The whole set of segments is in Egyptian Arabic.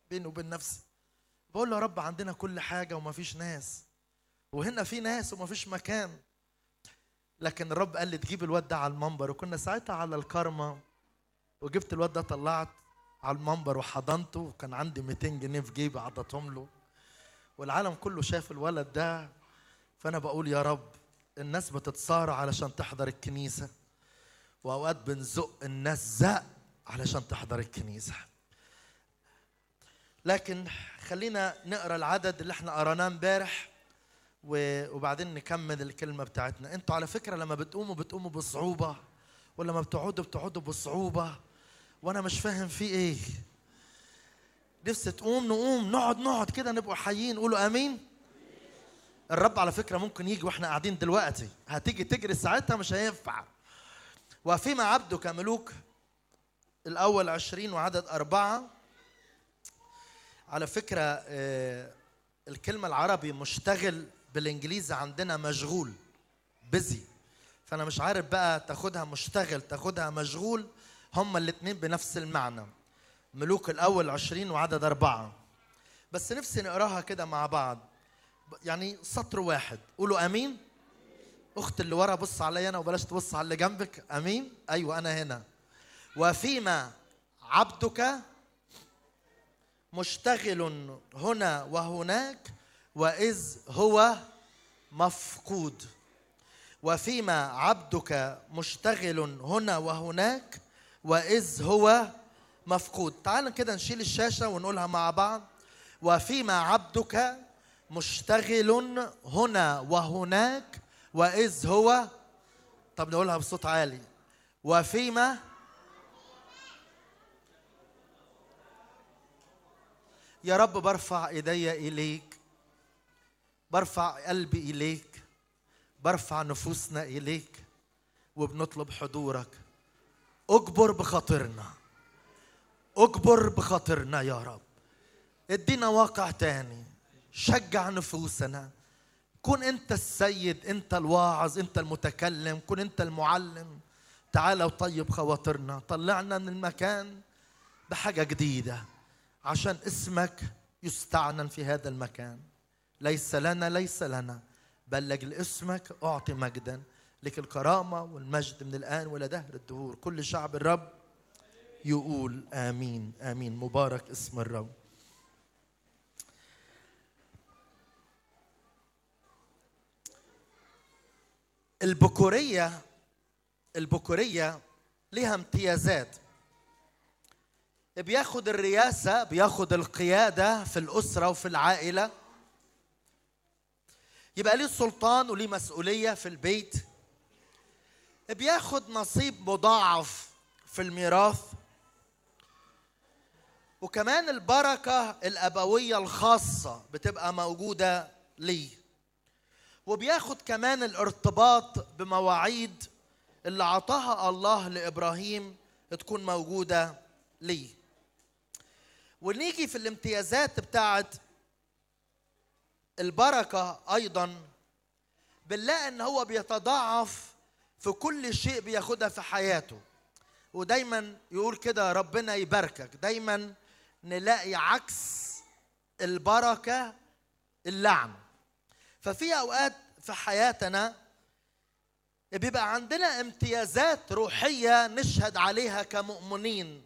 بيني وبين نفسي بقول له يا رب عندنا كل حاجه ومفيش ناس وهنا في ناس ومفيش مكان لكن الرب قال لي تجيب الواد ده على المنبر وكنا ساعتها على الكرمه وجبت الواد ده طلعت على المنبر وحضنته وكان عندي 200 جنيه في جيبي عطيتهم له والعالم كله شاف الولد ده فانا بقول يا رب الناس بتتصارع علشان تحضر الكنيسه واوقات بنزق الناس زق علشان تحضر الكنيسه لكن خلينا نقرا العدد اللي احنا قراناه امبارح و- وبعدين نكمل الكلمه بتاعتنا انتوا على فكره لما بتقوموا بتقوموا بصعوبه ولما بتقعدوا بتقعدوا بصعوبه وانا مش فاهم في ايه نفسي تقوم نقوم نقعد نقعد كده نبقوا حيين قولوا امين الرب على فكره ممكن يجي واحنا قاعدين دلوقتي هتيجي تجري ساعتها مش هينفع وفيما عبده كملوك الأول عشرين وعدد أربعة على فكرة آه، الكلمة العربي مشتغل بالإنجليزي عندنا مشغول بزي فأنا مش عارف بقى تاخدها مشتغل تاخدها مشغول هما الاتنين بنفس المعنى ملوك الأول عشرين وعدد أربعة بس نفسي نقراها كده مع بعض يعني سطر واحد قولوا أمين اخت اللي ورا بص عليا انا وبلاش تبص على اللي جنبك امين ايوه انا هنا وفيما عبدك مشتغل هنا وهناك واذ هو مفقود وفيما عبدك مشتغل هنا وهناك واذ هو مفقود تعال كده نشيل الشاشه ونقولها مع بعض وفيما عبدك مشتغل هنا وهناك وإذ هو طب نقولها بصوت عالي وفيما يا رب برفع ايدي اليك برفع قلبي اليك برفع نفوسنا اليك وبنطلب حضورك اجبر بخاطرنا اجبر بخاطرنا يا رب ادينا واقع تاني شجع نفوسنا كن انت السيد انت الواعظ انت المتكلم كن انت المعلم تعال وطيب خواطرنا طلعنا من المكان بحاجة جديدة عشان اسمك يستعنن في هذا المكان ليس لنا ليس لنا بل لأجل اسمك أعطي مجدا لك الكرامة والمجد من الآن وإلى دهر الدهور كل شعب الرب يقول آمين آمين مبارك اسم الرب البكورية البكورية لها امتيازات بياخد الرياسة بياخد القيادة في الأسرة وفي العائلة يبقى ليه سلطان وليه مسؤولية في البيت بياخد نصيب مضاعف في الميراث وكمان البركة الأبوية الخاصة بتبقى موجودة ليه وبياخد كمان الارتباط بمواعيد اللي عطاها الله لابراهيم تكون موجوده ليه ونيجي في الامتيازات بتاعت البركه ايضا بنلاقي ان هو بيتضاعف في كل شيء بياخدها في حياته ودايما يقول كده ربنا يباركك دايما نلاقي عكس البركه اللعن ففي اوقات في حياتنا بيبقى عندنا امتيازات روحيه نشهد عليها كمؤمنين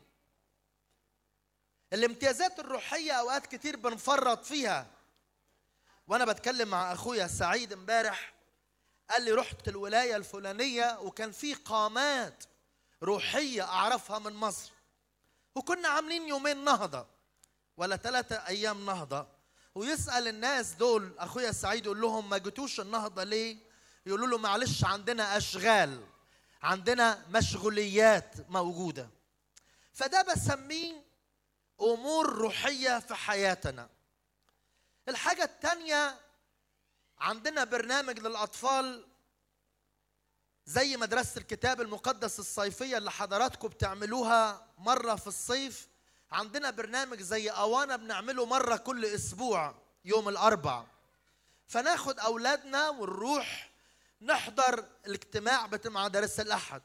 الامتيازات الروحيه اوقات كتير بنفرط فيها وانا بتكلم مع اخويا سعيد امبارح قال لي رحت الولايه الفلانيه وكان في قامات روحيه اعرفها من مصر وكنا عاملين يومين نهضه ولا ثلاثه ايام نهضه ويسال الناس دول اخويا سعيد يقول لهم ما جيتوش النهضه ليه يقولوا له معلش عندنا اشغال عندنا مشغوليات موجوده فده بسميه امور روحيه في حياتنا الحاجه الثانيه عندنا برنامج للاطفال زي مدرسه الكتاب المقدس الصيفيه اللي حضراتكم بتعملوها مره في الصيف عندنا برنامج زي اوانا بنعمله مره كل اسبوع يوم الاربع فناخد اولادنا ونروح نحضر الاجتماع بتاع مدارس الاحد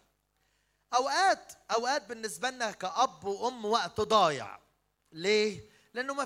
اوقات اوقات بالنسبه لنا كاب وام وقت ضايع ليه لانه ما